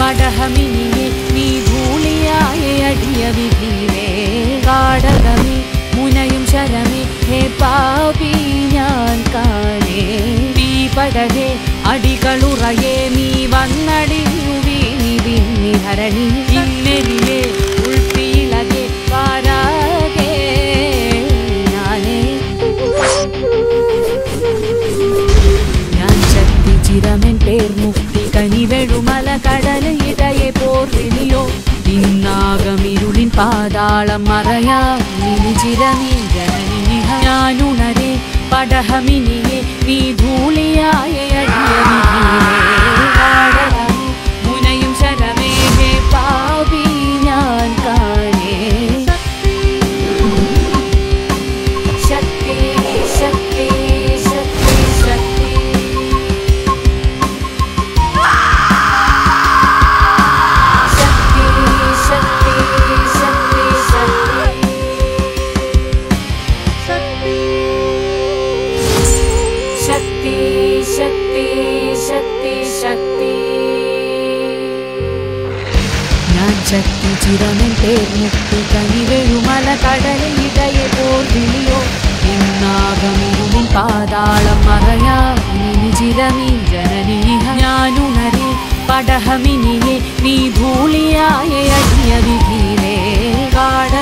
പടഹമിനിയെ നീ ഭൂളിയായ അടിയ വിധിയിലേ കാടകമേ മുനയും ശരമേ ഹേ പാപി ഞാൻ കാണേ നീ പടകേ അടികളുറയേ നീ വന്നടിഞ്ഞു വീണി വിണ്ണി ഹരണി ഇന്നെരിയേ ഉൾപ്പിയിളകെ പാരാകേ ഞാനേ ഞാൻ ശക്തി ചിരമൻ പേർ മുക്തി കനിവെഴുമല കടല ഇടയെ പോർവിളിയോ ഇന്നാകമിരുളിൻ പാതാളം മറയാ നിനി ചിരമീ ജനനി ഞാനുണരെ പടഹമിനിയെ നീ ധൂളിയായ മുനയും ശരമേ ഹേ പാപി ഞാൻ കാണേ ശക്തി ശക്തി ശക്തി ശക്തി ശക്തി ശക്തി ശക്തി ശക്തി ശക്തി ശക്തി ശക്തി ഞാൻ ശക്തി ചിരമൻ പേർ മുക്തി കനിവെഴുമല കടലയിടയെ പോർ വിളിയോ ഇന്നാകമിരുവിൻ പാതാളം മറയാ നിനി ചിരമീ ജനനീഹ ഞാനുണരെ പടഹമിനിയെ നീ ധൂളിയായ അടിയ വിധിയിലേ കാട